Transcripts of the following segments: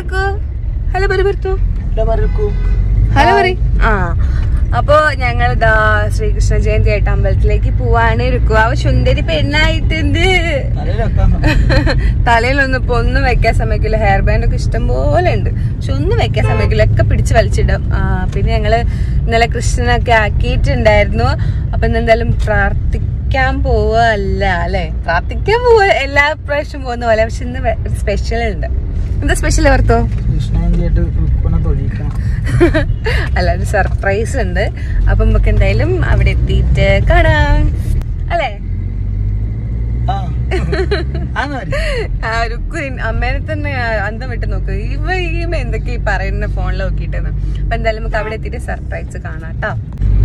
റുക്കു hello പറ ബർത്തു മരക്കൂ hello പറ ആ അപ്പോ ഞങ്ങൾ ഇതാ ശ്രീകൃഷ്ണ ജയന്തി ആയിട്ട് അമ്പലത്തിലേക്ക് പോവാണ് റുക്കു അവ സുന്ദരി പെണ്ണായിട്ടുണ്ട് തലയിലൊന്നും ഇപ്പൊ ഒന്നും വെക്കാൻ സമ്മതിക്കില്ല ഹെയർ ബാൻഡ് ഒക്കെ ഇഷ്ടം പോലെ ഉണ്ട് പക്ഷെ ഒന്നും വെക്കാൻ സമ്മതിക്കില്ല ഒക്കെ പിടിച്ച് വലിച്ചിടും ആ, പിന്നെ ഞങ്ങള് ഇന്നലെ കൃഷ്ണനൊക്കെ ആക്കിയിട്ടുണ്ടായിരുന്നു അപ്പൊ ഇന്ന് എന്തായാലും പ്രാർത്ഥിക്കാൻ പോവല്ല അല്ലെ പ്രാർത്ഥിക്കാൻ പോവ എല്ലാ പ്രാവശ്യം പോകുന്ന പോലെ പക്ഷെ ഇന്ന് സ്പെഷ്യൽ ഉണ്ട് എന്താ സ്പെഷ്യൽ ഓർത്തോ കൃഷ്ണജയന്തിയായിട്ട് റുക്കുനെ തൊഴിക്കണം അല്ല ഒരു സർപ്രൈസ് ഉണ്ട് അപ്പൊ നമുക്ക് എന്തായാലും അവിടെ എത്തിയിട്ട് കാണാം അല്ലേ ആ ആന്ന് പറ. ആ രുക്കു അമ്മേനെ തന്നെ അന്തം വിട്ട് നോക്ക് ഇവ ഈ എന്തൊക്കെ ഈ പറയുന്ന ഫോണിൽ നോക്കിട്ടെന്ന് അപ്പൊ എന്തായാലും നമുക്ക് അവിടെ എത്തിയിട്ട് സർപ്രൈസ് കാണാം ട്ടോ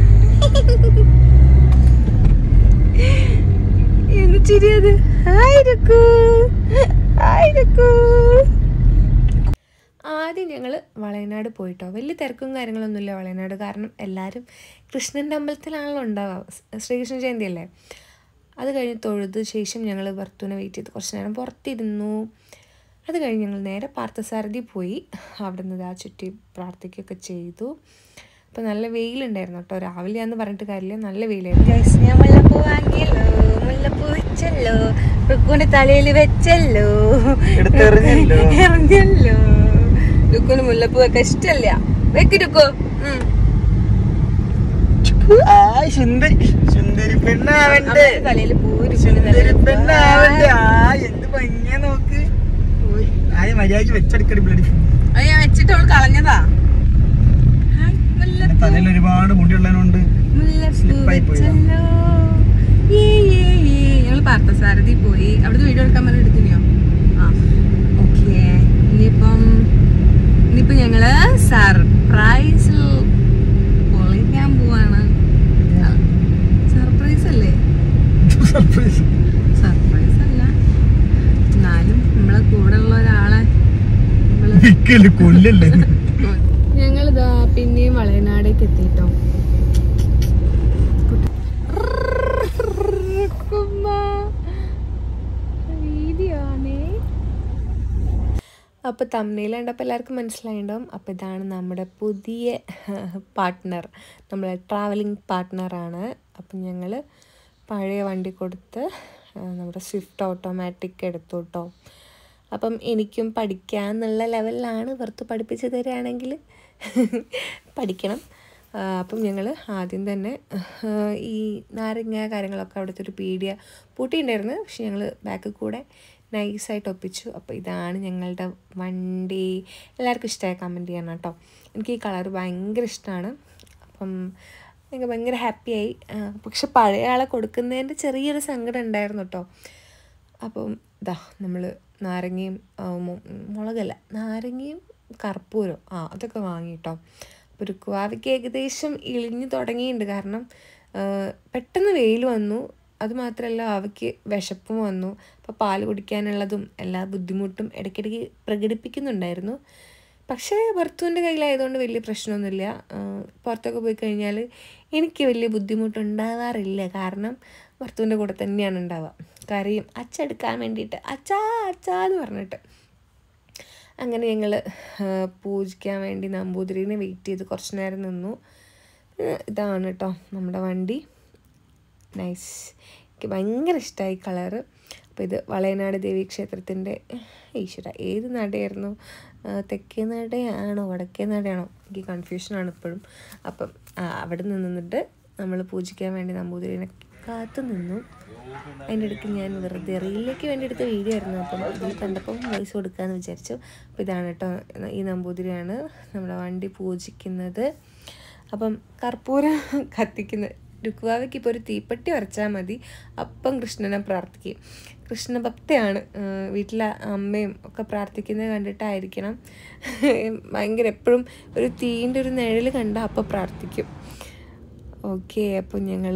എന്ത് ചിരിയത് ഹായ് രുക്കു ഹായ് രുക്കു ആദ്യം ഞങ്ങൾ വളയനാട് പോയിട്ടോ വലിയ തിരക്കും കാര്യങ്ങളൊന്നുമില്ല വളയനാട് കാരണം എല്ലാവരും കൃഷ്ണൻ്റെ അമ്പലത്തിലാണല്ലോ ഉണ്ടാവുക ശ്രീകൃഷ്ണ ജയന്തി അല്ലേ അത് കഴിഞ്ഞ് തൊഴുത് ശേഷം ഞങ്ങൾ ഭർത്തുവിനെ വെയിറ്റ് ചെയ്ത് കുറച്ച് നേരം പുറത്തിരുന്നു അത് കഴിഞ്ഞ് ഞങ്ങൾ നേരെ പാർത്ഥസാരഥി പോയി അവിടെ നിന്ന് ആ ചുറ്റി പ്രാർത്ഥിക്കുകയൊക്കെ ചെയ്തു അപ്പോൾ നല്ല വെയിലുണ്ടായിരുന്നു കേട്ടോ രാവിലെയാന്ന് പറഞ്ഞിട്ട് കാര്യമില്ല നല്ല വെയിലായിരുന്നു ഞാൻ മുല്ലപ്പൂ വാങ്ങിയല്ലോ മുല്ലപ്പൂ വെച്ചല്ലോ റുക്കുവിന്റെ തലയിൽ വെച്ചല്ലോ എടുത്തെറിഞ്ഞല്ലോ. എറിഞ്ഞല്ലോ ലുക്കുന് മുല്ലപ്പൂ ഒക്കെ ഇഷ്ടല്ല വെക്ക് ലുക്കു ഉം. ആ സുന്ദരി സുന്ദരി പെണ്ണാവണ്ട് അമ്മയുടെ തലയിൽ പൂ ലുക്കുന് സുന്ദരി നല്ല പെണ്ണാവണ്ട് ആ എന്ത് ഭംഗിയാ നോക്ക് ഓയ്, ആയ മര്യാദക്ക് വെച്ചെടുക്കടി ബ്ലഡി അത് ഞാൻ വെച്ചിട്ട് അവൾ കളഞ്ഞതാ ഹായ്, മുല്ലപ്പൂ തലയിൽ ഒരുപാട് മുടിയുള്ളതിനോണ്ട് മുല്ലപ്പൂ Slip ആയി പോയതാ. വെച്ചല്ലോ. ഏ, ഏ, ഏ. ഞങ്ങള് പാർത്ഥസാരഥി പോയി അവിടുത്തെ വീഡിയോ എടുക്കാൻ പറഞ്ഞ എടുത്തിനെയോ ആ ഓക്കെ ഇനിയിപ്പം ഇനിയിപ്പോ ഞങ്ങള് സർപ്രൈസ് പൊളിക്കാൻ പോവാണ് സർപ്രൈസ് അല്ലേ സർപ്രൈസ് സർപ്രൈസ് അല്ല എന്നാലും നമ്മളെ കൂടെ ഉള്ള ഒരാളെ നമ്മള് വിക്കല് കൊല്ലല്ലേ ഞങ്ങളിതാ പിന്നെയും വളയനാടേക്ക് എത്തിട്ടോ അപ്പോൾ തമ്മിൽ കണ്ടപ്പോൾ എല്ലാവർക്കും മനസ്സിലായിട്ടുണ്ടാവും അപ്പോൾ ഇതാണ് നമ്മുടെ പുതിയ പാർട്ട്ണർ നമ്മളെ ട്രാവലിംഗ് പാർട്ട്ണറാണ് അപ്പം ഞങ്ങൾ പഴയ വണ്ടി കൊടുത്ത് ആ, നമ്മുടെ സ്വിഫ്റ്റ് ഓട്ടോമാറ്റിക് എടുത്തു കേട്ടോ അപ്പം എനിക്കും പഠിക്കാന്നുള്ള ലെവലിലാണ് വെറുതെ പഠിപ്പിച്ച് തരികയാണെങ്കിൽ പഠിക്കണം ആ, അപ്പം ഞങ്ങൾ ആദ്യം തന്നെ ആ, ഈ നാരങ്ങ കാര്യങ്ങളൊക്കെ അവിടുത്തെ ഒരു പീഡിയ പൂട്ടിയിട്ടുണ്ടായിരുന്നു പക്ഷെ ഞങ്ങൾ ബാക്കിൽ കൂടെ നൈസായിട്ട് ഒപ്പിച്ചു അപ്പോൾ ഇതാണ് ഞങ്ങളുടെ വണ്ടി എല്ലാവർക്കും ഇഷ്ടമായ കമൻറ്റ് ചെയ്യണം കേട്ടോ എനിക്ക് ഈ കളർ ഭയങ്കര ഇഷ്ടമാണ് അപ്പം എനിക്ക് ഭയങ്കര ഹാപ്പിയായി പക്ഷെ പഴയ ആളെ കൊടുക്കുന്നതിൻ്റെ ചെറിയൊരു സങ്കടം ഉണ്ടായിരുന്നു കേട്ടോ അപ്പം ഇതാ നമ്മൾ നാരങ്ങയും ആ, മു- മുളകല്ല നാരങ്ങയും കർപ്പൂരം ആ അതൊക്കെ വാങ്ങി കേട്ടോ അപ്പോൾ ഒരു കുവാവയ്ക്ക് ഏകദേശം ഇളിഞ്ഞു തുടങ്ങിയിട്ടുണ്ട് കാരണം ആ, പെട്ടെന്ന് വെയിൽ വന്നു അതുമാത്രമല്ല അവയ്ക്ക് വിശപ്പും വന്നു അപ്പോൾ പാൽ കുടിക്കാനുള്ളതും എല്ലാ ബുദ്ധിമുട്ടും ഇടയ്ക്കിടയ്ക്ക് പ്രകടിപ്പിക്കുന്നുണ്ടായിരുന്നു പക്ഷേ ഭർത്തുവിൻ്റെ കയ്യിലായതുകൊണ്ട് വലിയ പ്രശ്നമൊന്നുമില്ല ആ, പുറത്തൊക്കെ പോയി കഴിഞ്ഞാൽ എനിക്ക് വലിയ ബുദ്ധിമുട്ടുണ്ടാവാറില്ല കാരണം ഭർത്തുവിൻ്റെ കൂടെ തന്നെയാണ് ഉണ്ടാവുക കറിയും അച്ചെടുക്കാൻ വേണ്ടിയിട്ട് അച്ചാ അച്ചാ എന്ന് പറഞ്ഞിട്ട് അങ്ങനെ ഞങ്ങൾ പൂജിക്കാൻ വേണ്ടി നമ്പൂതിരിനെ വെയിറ്റ് ചെയ്ത് കുറച്ച് നേരം നിന്നു ഏഹ് ഇതാണ് കേട്ടോ നമ്മുടെ വണ്ടി നൈസ് എനിക്ക് ഭയങ്കര ഇഷ്ടമായി കളറ് അപ്പോൾ ഇത് വളയനാട് ദേവി ക്ഷേത്രത്തിൻ്റെ ഈശ്വര ഏത് നടയായിരുന്നു ആ, തെക്കേ നടയാണോ വടക്കേ നടയാണോ എനിക്ക് കൺഫ്യൂഷനാണ് ഇപ്പോഴും അപ്പം ആ, അവിടെ നിന്നിട്ട് നമ്മൾ പൂജിക്കാൻ വേണ്ടി നമ്പൂതിരിനെ കാത്തു നിന്നു അതിൻ്റെ ഇടയ്ക്ക് ഞാൻ വെറുതെ റീലിലേക്ക് വേണ്ടി എടുത്ത വീഡിയോ ആയിരുന്നു അപ്പം ഇതിൽ കണ്ടപ്പോൾ വോയിസ് കൊടുക്കാമെന്ന് വിചാരിച്ചു അപ്പോൾ ഇതാണ് കേട്ടോ ഈ നമ്പൂതിരിയാണ് നമ്മുടെ വണ്ടി പൂജിക്കുന്നത് അപ്പം കർപ്പൂരം കത്തിക്കുന്ന രുക്വാവയ്ക്ക് ഇപ്പോൾ ഒരു തീപ്പെട്ടി വരച്ചാൽ മതി അപ്പം കൃഷ്ണനെ പ്രാർത്ഥിക്കും കൃഷ്ണഭക്തയാണ് ഏഹ് വീട്ടിലെ അമ്മയും ഒക്കെ പ്രാർത്ഥിക്കുന്നത് കണ്ടിട്ടായിരിക്കണം ഭയങ്കര എപ്പോഴും ഒരു തീൻ്റെ ഒരു നിഴൽ കണ്ട അപ്പം പ്രാർത്ഥിക്കും ഓക്കെ അപ്പോൾ ഞങ്ങൾ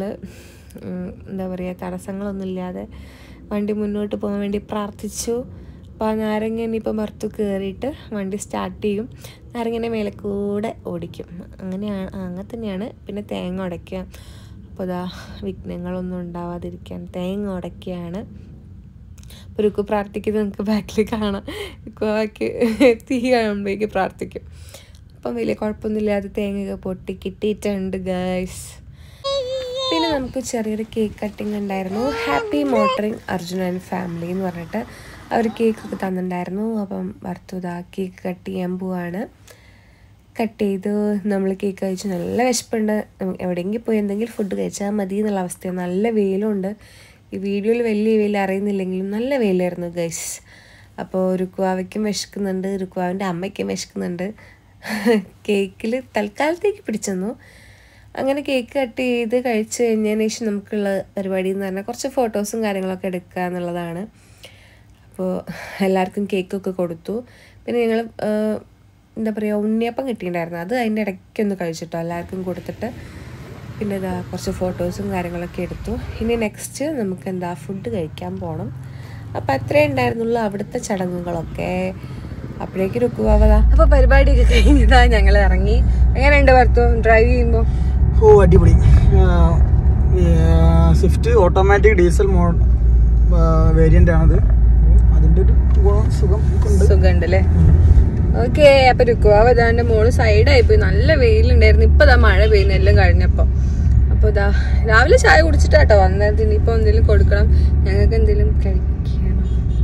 എന്താ പറയുക തടസ്സങ്ങളൊന്നുമില്ലാതെ വണ്ടി മുന്നോട്ട് പോകാൻ വേണ്ടി പ്രാർത്ഥിച്ചു അപ്പോൾ ആ നാരങ്ങ ഇനിയിപ്പോൾ ഭർത്തു കയറിയിട്ട് വണ്ടി സ്റ്റാർട്ട് ചെയ്യും നാരങ്ങനെ മേലെ കൂടെ ഓടിക്കും അങ്ങനെയാണ് ആ, അങ്ങനെ തന്നെയാണ് പിന്നെ തേങ്ങ ഉടയ്ക്കുക അപ്പോൾ ഇതാ വിഘ്നങ്ങളൊന്നും ഉണ്ടാവാതിരിക്കാൻ തേങ്ങ ഉടയ്ക്കുകയാണ് അപ്പോൾ രുക്കു പ്രാർത്ഥിക്കുന്നത് നമുക്ക് ബാക്കിൽ കാണാം രുക്കുവാക്ക് തീ കാണുമ്പോഴേക്ക് പ്രാർത്ഥിക്കും അപ്പം വലിയ കുഴപ്പമൊന്നുമില്ലാതെ തേങ്ങയൊക്കെ പൊട്ടി കിട്ടിയിട്ടുണ്ട് ഗൈസ് പിന്നെ നമുക്ക് ചെറിയൊരു കേക്ക് കട്ടിങ് ഉണ്ടായിരുന്നു happy motoring Arjuna and family എന്ന് പറഞ്ഞിട്ട് അവർ കേക്കൊക്കെ തന്നിട്ടുണ്ടായിരുന്നു അപ്പം വറുത്തുതാ കേക്ക് കട്ട് ചെയ്യാൻ പോവാണ് കട്ട് ചെയ്ത് നമ്മൾ കേക്ക് കഴിച്ച് നല്ല വിശപ്പുണ്ട് നമുക്ക് എവിടെയെങ്കിലും പോയി എന്തെങ്കിലും ഫുഡ് കഴിച്ചാൽ മതി എന്നുള്ള അവസ്ഥയാണ് നല്ല വെയിലുണ്ട് ഈ വീഡിയോയിൽ വലിയ വെയിൽ അറിയുന്നില്ലെങ്കിലും നല്ല വെയിലായിരുന്നു ഗൈസ് അപ്പോൾ രുക്കുവാവയ്ക്കും വിശക്കുന്നുണ്ട് രുക്കുവാവിൻ്റെ അമ്മയ്ക്കും വിശക്കുന്നുണ്ട് കേക്കിൽ തൽക്കാലത്തേക്ക് പിടിച്ചെന്നു അങ്ങനെ കേക്ക് കട്ട് ചെയ്ത് കഴിച്ച് കഴിഞ്ഞതിന് ശേഷം നമുക്കുള്ള പരിപാടി എന്ന് പറഞ്ഞാൽ കുറച്ച് ഫോട്ടോസും കാര്യങ്ങളൊക്കെ എടുക്കുക എന്നുള്ളതാണ് അപ്പോൾ എല്ലാവർക്കും കേക്കൊക്കെ കൊടുത്തു പിന്നെ ഞങ്ങൾ എന്താ പറയുക ഉണ്ണിയപ്പം കിട്ടിയിട്ടുണ്ടായിരുന്നു അത് അതിൻ്റെ ഇടയ്ക്കൊന്ന് കഴിച്ചിട്ടോ എല്ലാവർക്കും കൊടുത്തിട്ട് പിന്നെ ഇതാ കുറച്ച് ഫോട്ടോസും കാര്യങ്ങളൊക്കെ എടുത്തു ഇനി നെക്സ്റ്റ് നമുക്ക് എന്താ ഫുഡ് കഴിക്കാൻ പോകണം അപ്പോൾ അത്രേ ഉണ്ടായിരുന്നുള്ളൂ അവിടുത്തെ ചടങ്ങുകളൊക്കെ അപ്പോഴേക്ക് രുക്കുവാവതാ അപ്പൊ പരിപാടിയൊക്കെ കഴിഞ്ഞതാ ഞങ്ങൾ ഇറങ്ങി എങ്ങനെയുണ്ട് ഭർത്തു ഡ്രൈവ് ചെയ്യുമ്പോ ഓ അടിപൊളി സ്വിഫ്റ്റ് ഓട്ടോമാറ്റിക് ഡീസൽ മോ വേരിയന്റ് ആണത് അതിന്റെ ഒരു ഗുണം സുഖം ഉണ്ട് സുഖമുണ്ട് അല്ലേ ഓക്കെ അപ്പൊ രുക്കുവാ ഇതാണ്ട് മോള് സൈഡായി പോയി നല്ല വെയിലുണ്ടായിരുന്നു ഇപ്പൊ ദാ മഴ പെയ്യുന്ന എല്ലാം കഴിഞ്ഞപ്പോ അപ്പൊ ഇതാ രാവിലെ ചായ കുടിച്ചിട്ടാട്ടോ വന്നത് ഇനിയിപ്പോ എന്തെങ്കിലും കൊടുക്കണം ഞങ്ങൾക്ക് എന്തെങ്കിലും കഴിക്കണം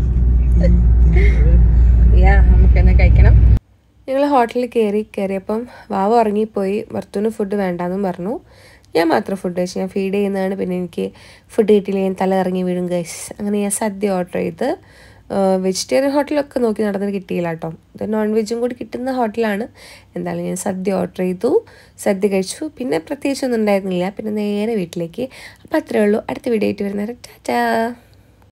യാ നമുക്ക് തന്നെ കഴിക്കണം ഞങ്ങൾ ഹോട്ടലിൽ കയറി കയറിയപ്പം വാവ ഉറങ്ങിപ്പോയി ഭർത്തുവിന് ഫുഡ് വേണ്ടാന്നും പറഞ്ഞു ഞാൻ മാത്രം ഫുഡ് കഴിച്ചു ഞാൻ ഫീഡ് ചെയ്യുന്നതാണ് പിന്നെ എനിക്ക് ഫുഡ് കിട്ടിയില്ല ഞാൻ തല ഇറങ്ങി വീഴും ഗൈസ് അങ്ങനെ ഞാൻ സദ്യ ഓർഡർ ചെയ്ത് വെജിറ്റേറിയൻ ഹോട്ടലൊക്കെ നോക്കി നടന്നിട്ട് കിട്ടിയില്ല കേട്ടോ ഇത് നോൺ വെജും കൂടി കിട്ടുന്ന ഹോട്ടലാണ് എന്തായാലും ഞാൻ സദ്യ ഓർഡർ ചെയ്തു സദ്യ കഴിച്ചു പിന്നെ പ്രത്യേകിച്ചൊന്നും ഉണ്ടായിരുന്നില്ല പിന്നെ നേരെ വീട്ടിലേക്ക് അപ്പോൾ അത്രയേ ഉള്ളൂ അടുത്ത വീഡിയോ ആയിട്ട് വരുന്നവരെ ടാറ്റാ